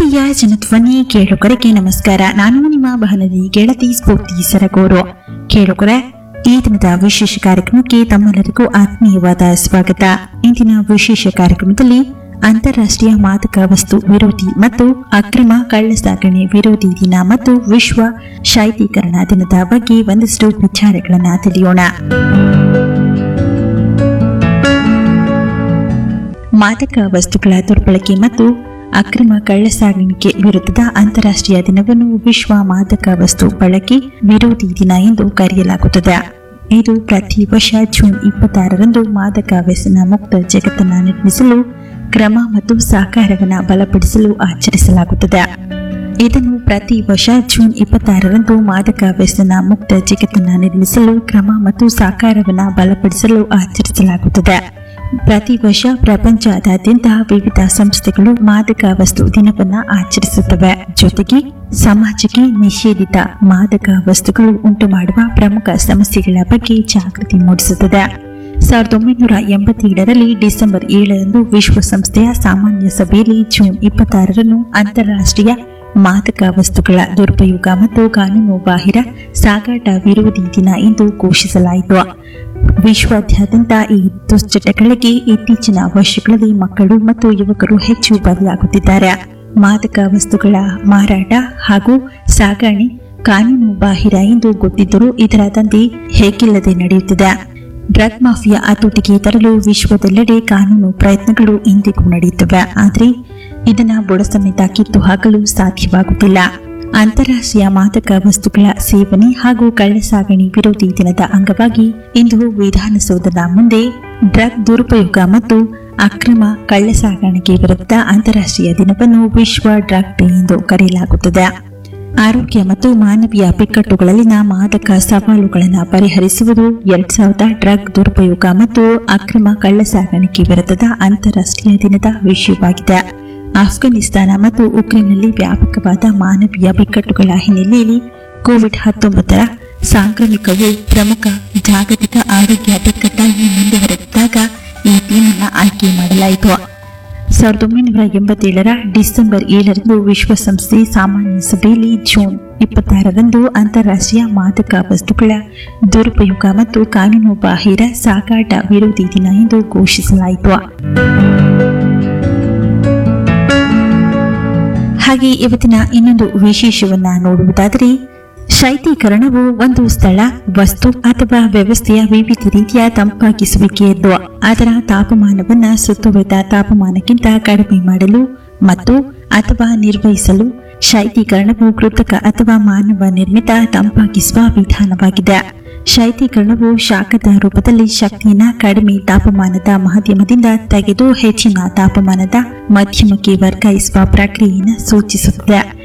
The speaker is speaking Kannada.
ಪ್ರೀತಿಯ ಜನಧ್ವನಿ ಕೇಳುಗರಿಗೆ ನಮಸ್ಕಾರ ನಾನು ನಿಮ್ಮ ಬಹನದಿ ಗೆಳತಿ ಸ್ಫೂರ್ತಿ ಸರಗೂರು ಕೇಳುಗರೆ ಈ ದಿನದ ವಿಶೇಷ ಕಾರ್ಯಕ್ರಮಕ್ಕೆ ತಮ್ಮೆಲ್ಲರಿಗೂ ಆತ್ಮೀಯವಾದ ಸ್ವಾಗತ ಇಂದಿನ ವಿಶೇಷ ಕಾರ್ಯಕ್ರಮದಲ್ಲಿ ಅಂತಾರಾಷ್ಟ್ರೀಯ ಮಾದಕ ವಸ್ತು ವಿರೋಧಿ ಮತ್ತು ಅಕ್ರಮ ಕಳ್ಳಸಾಗಣೆ ವಿರೋಧಿ ದಿನ ಮತ್ತು ವಿಶ್ವ ಶೈತ್ಯೀಕರಣ ದಿನದ ಬಗ್ಗೆ ಒಂದಷ್ಟು ವಿಚಾರಗಳನ್ನು ತಿಳಿಯೋಣ ಮಾದಕ ವಸ್ತುಗಳ ದುರ್ಬಳಕೆ ಮತ್ತು ಅಕ್ರಮ ಕಳ್ಳಸಾಗಣಿಕೆ ವಿರುದ್ಧದ ಅಂತಾರಾಷ್ಟ್ರೀಯ ದಿನವನ್ನು ವಿಶ್ವ ಮಾದಕ ವಸ್ತು ಬಳಕೆ ವಿರೋಧಿ ದಿನ ಎಂದು ಕರೆಯಲಾಗುತ್ತದೆ ಇದು ಪ್ರತಿ ವರ್ಷ ಜೂನ್ ಇಪ್ಪತ್ತಾರರಂದು ಮಾದಕ ವ್ಯಸನ ಮುಕ್ತ ಜಗತ್ತನ್ನು ನಿರ್ಮಿಸಲು ಕ್ರಮ ಮತ್ತು ಸಹಕಾರವನ್ನು ಬಲಪಡಿಸಲು ಆಚರಿಸಲಾಗುತ್ತದೆ ಇದನ್ನು ಪ್ರತಿ ವರ್ಷ ಜೂನ್ ಇಪ್ಪತ್ತಾರರಂದು ಮಾದಕ ವ್ಯಸನ ಮುಕ್ತ ಜಗತ್ತನ್ನು ನಿರ್ಮಿಸಲು ಕ್ರಮ ಮತ್ತು ಸಹಕಾರವನ್ನು ಬಲಪಡಿಸಲು ಆಚರಿಸಲಾಗುತ್ತದೆ ಪ್ರತಿ ವರ್ಷ ಪ್ರಪಂಚದಾದ್ಯಂತ ವಿವಿಧ ಸಂಸ್ಥೆಗಳು ಮಾದಕ ವಸ್ತು ದಿನವನ್ನ ಆಚರಿಸುತ್ತವೆ ಜೊತೆಗೆ ಸಮಾಜಕ್ಕೆ ನಿಷೇಧಿತ ಮಾದಕ ವಸ್ತುಗಳು ಉಂಟು ಮಾಡುವ ಪ್ರಮುಖ ಸಮಸ್ಯೆಗಳ ಬಗ್ಗೆ ಜಾಗೃತಿ ಮೂಡಿಸುತ್ತದೆ ಸಾವಿರದ ಒಂಬೈನೂರ ಎಂಬತ್ತೇಳರಲ್ಲಿ ಡಿಸೆಂಬರ್ ಏಳರಂದು ವಿಶ್ವಸಂಸ್ಥೆಯ ಸಾಮಾನ್ಯ ಸಭೆಯಲ್ಲಿ ಜೂನ್ ಇಪ್ಪತ್ತಾರರನ್ನು ಅಂತಾರಾಷ್ಟ್ರೀಯ ಮಾದಕ ವಸ್ತುಗಳ ದುರುಪಯೋಗ ಮತ್ತು ಕಾನೂನು ಬಾಹಿರ ಸಾಗಾಟ ವಿರೋಧಿ ದಿನ ಎಂದು ಘೋಷಿಸಲಾಯಿತು ವಿಶ್ವಾದ್ಯಂತ ಈ ದುಶ್ಚಟಗಳಿಗೆ ಇತ್ತೀಚಿನ ವರ್ಷಗಳಲ್ಲಿ ಮಕ್ಕಳು ಮತ್ತು ಯುವಕರು ಹೆಚ್ಚು ಬಲಿಯಾಗುತ್ತಿದ್ದಾರೆ ಮಾದಕ ವಸ್ತುಗಳ ಮಾರಾಟ ಹಾಗೂ ಸಾಗಣೆ ಕಾನೂನು ಬಾಹಿರ ಎಂದು ಗೊತ್ತಿದ್ದರೂ ಇದರ ದಂಧೆ ಹೇಗಿಲ್ಲದೆ ನಡೆಯುತ್ತಿದೆ ಡ್ರಗ್ ಮಾಫಿಯಾ ಹತೋಟಿಗೆ ತರಲು ವಿಶ್ವದೆಲ್ಲೆಡೆ ಕಾನೂನು ಪ್ರಯತ್ನಗಳು ಇಂದಿಗೂ ನಡೆಯುತ್ತವೆ ಆದರೆ ಇದನ್ನ ಬುಡ ಸಮೇತ ಕಿತ್ತು ಹಾಕಲು ಸಾಧ್ಯವಾಗುತ್ತಿಲ್ಲ ಅಂತಾರಾಷ್ಟ್ರೀಯ ಮಾದಕ ವಸ್ತುಗಳ ಸೇವನೆ ಹಾಗೂ ಕಳ್ಳಸಾಗಣೆ ವಿರೋಧಿ ದಿನದ ಅಂಗವಾಗಿ ಇಂದು ವಿಧಾನಸೌಧದ ಮುಂದೆ ಡ್ರಗ್ ದುರುಪಯೋಗ ಮತ್ತು ಅಕ್ರಮ ಕಳ್ಳಸಾಗಣೆಗೆ ವಿರುದ್ಧ ಅಂತಾರಾಷ್ಟ್ರೀಯ ದಿನವನ್ನು ವಿಶ್ವ ಡ್ರಗ್ ಡೇ ಎಂದು ಕರೆಯಲಾಗುತ್ತದೆ ಆರೋಗ್ಯ ಮತ್ತು ಮಾನವೀಯ ಬಿಕ್ಕಟ್ಟುಗಳಲ್ಲಿನ ಮಾದಕ ಸವಾಲುಗಳನ್ನು ಪರಿಹರಿಸುವುದು ಎರಡ್ ಸಾವಿರದ ಡ್ರಗ್ ದುರುಪಯೋಗ ಮತ್ತು ಅಕ್ರಮ ಕಳ್ಳಸಾಗಣಿಕೆ ವಿರುದ್ಧದ ಅಂತಾರಾಷ್ಟ್ರೀಯ ದಿನದ ವಿಷಯವಾಗಿದೆ ಆಫ್ಘಾನಿಸ್ತಾನ ಮತ್ತು ಉಕ್ರೇನ್ನಲ್ಲಿ ವ್ಯಾಪಕವಾದ ಮಾನವೀಯ ಬಿಕ್ಕಟ್ಟುಗಳ ಹಿನ್ನೆಲೆಯಲ್ಲಿ ಕೋವಿಡ್ ಹತ್ತೊಂಬತ್ತರ ಸಾಂಕ್ರಾಮಿಕವು ಪ್ರಮುಖ ಜಾಗತಿಕ ಆರೋಗ್ಯ ಬಿಕ್ಕಟ್ಟಾಗಿ ಮುಂದುವರೆದಿದ್ದಾಗ ಈ ಥೀಮನ್ನು ಆಯ್ಕೆ ಮಾಡಲಾಯಿತು ಸಾವಿರದ ಒಂಬೈನೂರ ಎಂಬತ್ತೇಳರ ಡಿಸೆಂಬರ್ ಏಳರಂದು ವಿಶ್ವಸಂಸ್ಥೆ ಸಾಮಾನ್ಯ ಸಭೆಯಲ್ಲಿ ಜೂನ್ ಇಪ್ಪತ್ತಾರರಂದು ಅಂತಾರಾಷ್ಟ್ರೀಯ ಮಾದಕ ವಸ್ತುಗಳ ದುರುಪಯೋಗ ಮತ್ತು ಕಾನೂನು ಬಾಹಿರ ಸಾಗಾಟ ವಿರೋಧಿ ದಿನ ಎಂದು ಘೋಷಿಸಲಾಯಿತು ಹಾಗೆ ಇವತ್ತಿನ ಇನ್ನೊಂದು ವಿಶೇಷವನ್ನ ನೋಡುವುದಾದರೆ ಶೈತ್ಯೀಕರಣವು ಒಂದು ಸ್ಥಳ ವಸ್ತು ಅಥವಾ ವ್ಯವಸ್ಥೆಯ ವಿವಿಧ ರೀತಿಯ ತಂಪಾಗಿಸುವಿಕೆಯದ್ದು ಅದರ ತಾಪಮಾನವನ್ನ ಸುತ್ತುವರಿದ ತಾಪಮಾನಕ್ಕಿಂತ ಕಡಿಮೆ ಮಾಡಲು ಮತ್ತು ಅಥವಾ ನಿರ್ವಹಿಸಲು ಶೈತ್ಯೀಕರಣವು ಕೃತಕ ಅಥವಾ ಮಾನವ ನಿರ್ಮಿತ ತಂಪಾಗಿಸುವ ವಿಧಾನವಾಗಿದೆ ಶೈತ್ಯೀಕರಣವು ಶಾಖದ ರೂಪದಲ್ಲಿ ಶಕ್ತಿಯನ್ನ ಕಡಿಮೆ ತಾಪಮಾನದ ಮಾಧ್ಯಮದಿಂದ ತೆಗೆದು ಹೆಚ್ಚಿನ ತಾಪಮಾನದ ಮಧ್ಯಮಕ್ಕೆ ವರ್ಗಾಯಿಸುವ ಪ್ರಕ್ರಿಯೆಯನ್ನು ಸೂಚಿಸುತ್ತದೆ